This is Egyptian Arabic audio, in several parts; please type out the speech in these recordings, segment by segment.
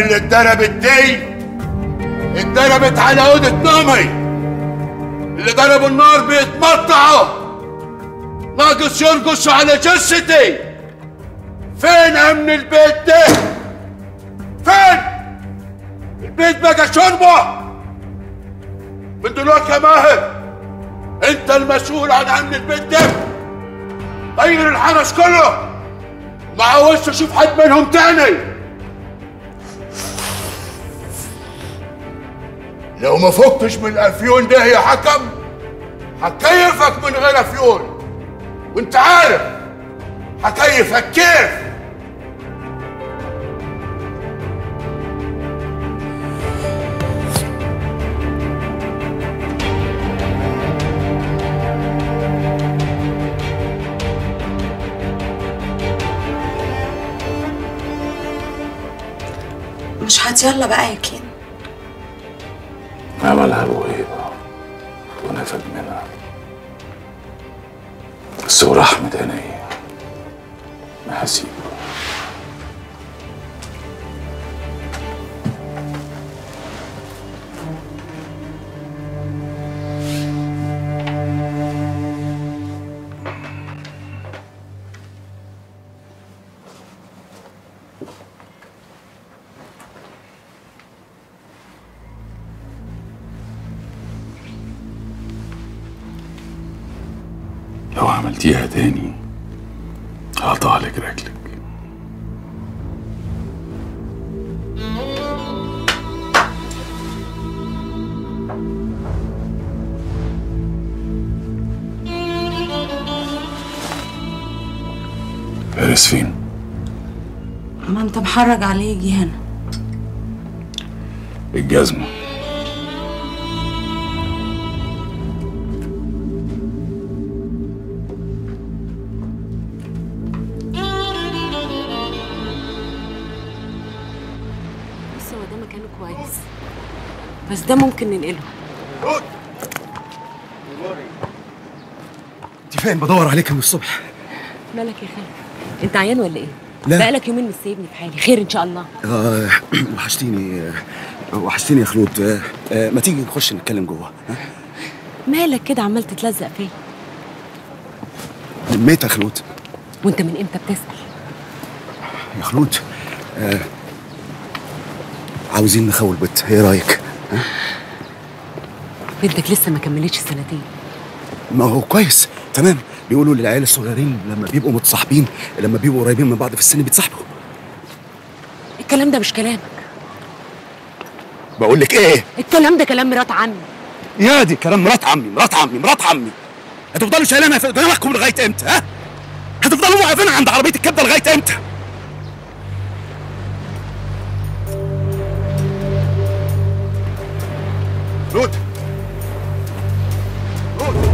اللي اتضربت دي اتضربت على اوضه نومي اللي ضربوا النار بيتمطعوا ناقص يرقصوا على جثتي فين امن البيت ده فين البيت بقى شربه من دلوقتي يا ماهر انت المسؤول عن امن البيت ده غير الحرس كله ما عاوزش اشوف حد منهم تاني لو ما فكتش من الافيون ده يا حكم هكيفك من غير افيون وانت عارف هكيفك كيف مش هتيلا بقى يا كين عملها الوهيبة ونفد منها بس ورحمة عيني ما هسيبه لو عملتيها تاني هقطع لك رجلك فارس فين؟ ما انت محرج عليه يجي هنا الجزمة بص هو ده مكانه كويس بس ده ممكن ننقله انت فين بدور عليك من الصبح مالك يا خالد انت عيان ولا ايه لا. بقالك يومين مش سايبني في حالي خير ان شاء الله آه وحشتيني آه، وحشتيني يا خلود آه آه ما تيجي نخش نتكلم جوه ها؟ مالك كده عمال تتلزق فيا نميت يا خلود وانت من امتى بتسال يا خلود آه عاوزين نخول البيت ايه رايك بنتك لسه ما كملتش سنتين ما هو كويس تمام بيقولوا للعيال الصغيرين لما بيبقوا متصاحبين لما بيبقوا قريبين من بعض في السن بيتصاحبوا الكلام ده مش كلامك بقول لك ايه الكلام ده كلام مرات عمي يا دي كلام مرات عمي مرات عمي مرات عمي هتفضلوا شايلينها في دماغكم لغايه امتى ها هتفضلوا واقفين عند عربيه الكبده لغايه امتى رود رود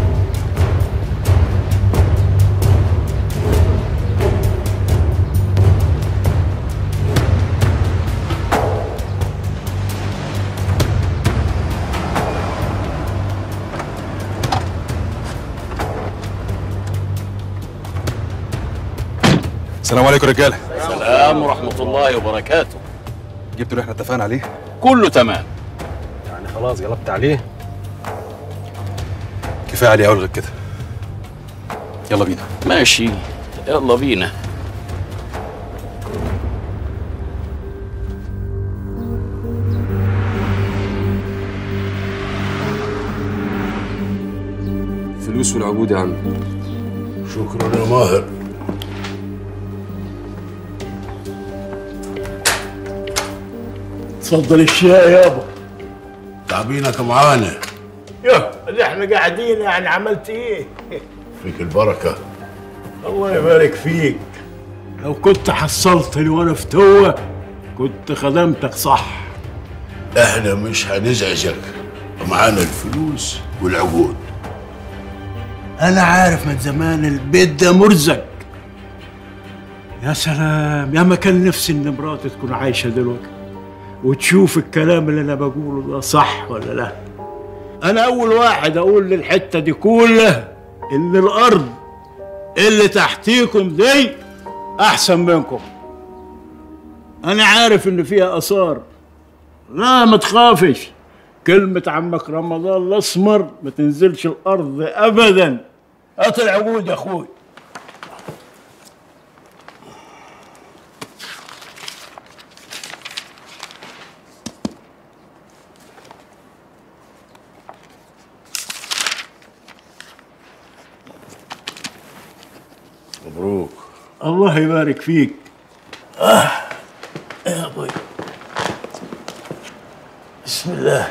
السلام عليكم رجاله السلام ورحمة الله وبركاته جبتوا اللي احنا اتفقنا عليه كله تمام يعني خلاص قلبت عليه كفايه عليه اول غير كده يلا بينا ماشي يلا بينا فلوس والعقود يا عم شكرا يا ماهر تفضل الشاي يابا تعبينك معانا يا اللي احنا قاعدين يعني عملت ايه فيك البركه الله يبارك فيك لو كنت حصلتني وانا في توه كنت خدمتك صح احنا مش هنزعجك معانا الفلوس والعقود انا عارف من زمان البيت ده مرزق يا سلام يا ما كان نفسي ان مراتي تكون عايشه دلوقتي وتشوف الكلام اللي انا بقوله ده صح ولا لا انا اول واحد اقول للحته دي كلها ان الارض اللي تحتيكم دي احسن منكم انا عارف ان فيها اثار لا ما تخافش كلمة عمك رمضان الاسمر ما تنزلش الارض ابدا هات العقود يا اخوي مبروك الله يبارك فيك آه يا ابوي بسم الله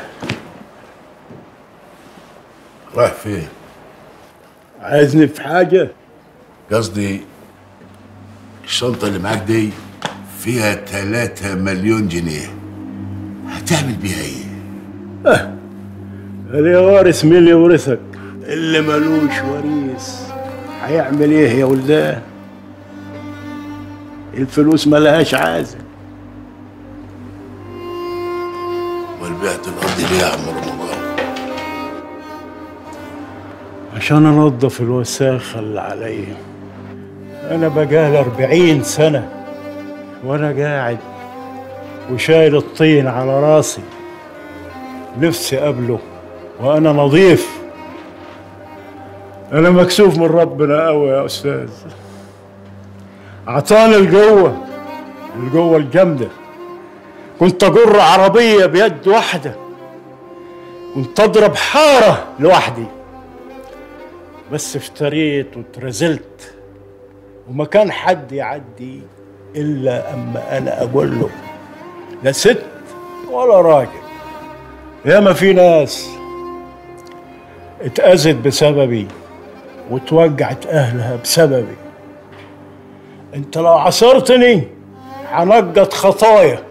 رايح فين عايزني في حاجة قصدي الشنطة اللي معاك دي فيها 3 مليون جنيه هتعمل بيها ايه؟ اللي وارث مين اللي يورثك اللي ملوش وريث هيعمل ايه يا ولدان الفلوس ملهاش عازل امال بعت الارض ليه يا عم رمضان؟ عشان انظف الوساخة اللي عليا انا بقالي أربعين سنة وانا قاعد وشايل الطين على راسي نفسي قبله وانا نظيف انا مكسوف من ربنا قوي يا استاذ اعطاني القوة القوة الجامدة كنت اجر عربية بيد واحدة كنت اضرب حارة لوحدي بس افتريت واترزلت وما كان حد يعدي الا اما انا اقول له لا ست ولا راجل ياما في ناس اتأذت بسببي وتوجعت اهلها بسببي انت لو عصرتني هنقط خطايا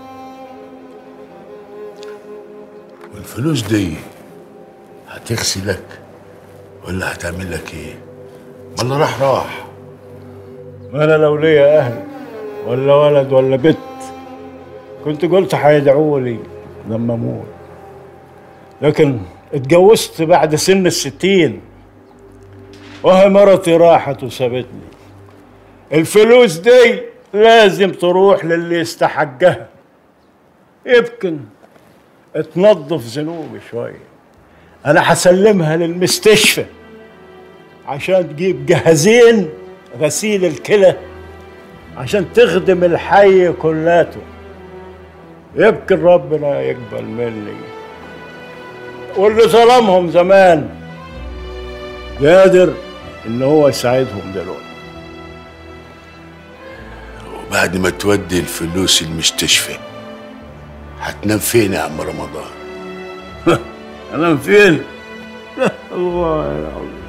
والفلوس دي هتغسلك ولا هتعمل لك ايه؟ ما اللي راح راح ما انا لو ليا اهل ولا ولد ولا بنت كنت قلت هيدعوا لي لما اموت لكن اتجوزت بعد سن الستين وهي مرتي راحت وسابتني الفلوس دي لازم تروح للي يستحقها يمكن تنظف ذنوبي شوية أنا هسلمها للمستشفى عشان تجيب جهازين غسيل الكلى عشان تخدم الحي كلاته يمكن ربنا يقبل مني واللي ظلمهم زمان قادر ان هو يساعدهم دلوقتي وبعد ما تودي الفلوس المستشفى هتنام فين يا عم رمضان؟ انا فين الله العظيم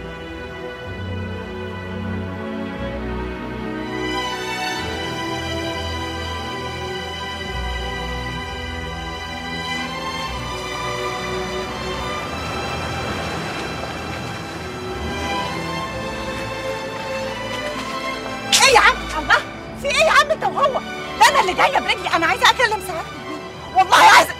ايه يا عم الله في ايه يا عم انت وهو ده انا اللي جايه برجلي انا عايزه اكلم سعادتك والله عايزه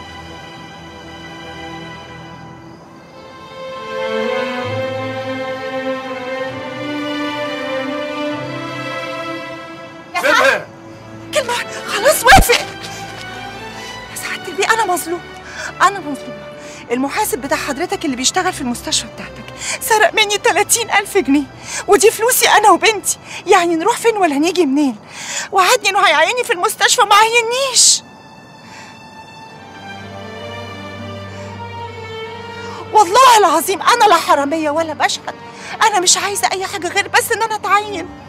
يا سعادة كلمة خلاص وافق يا سعادة البيه أنا مظلوم أنا مظلوم المحاسب بتاع حضرتك اللي بيشتغل في المستشفى بتاعتك سرق مني 30 ألف جنيه ودي فلوسي أنا وبنتي يعني نروح فين ولا نيجي منين وعدني إنه هيعيني في المستشفى ما عينيش والله العظيم أنا لا حرامية ولا بشهد أنا مش عايزة أي حاجة غير بس إن أنا أتعين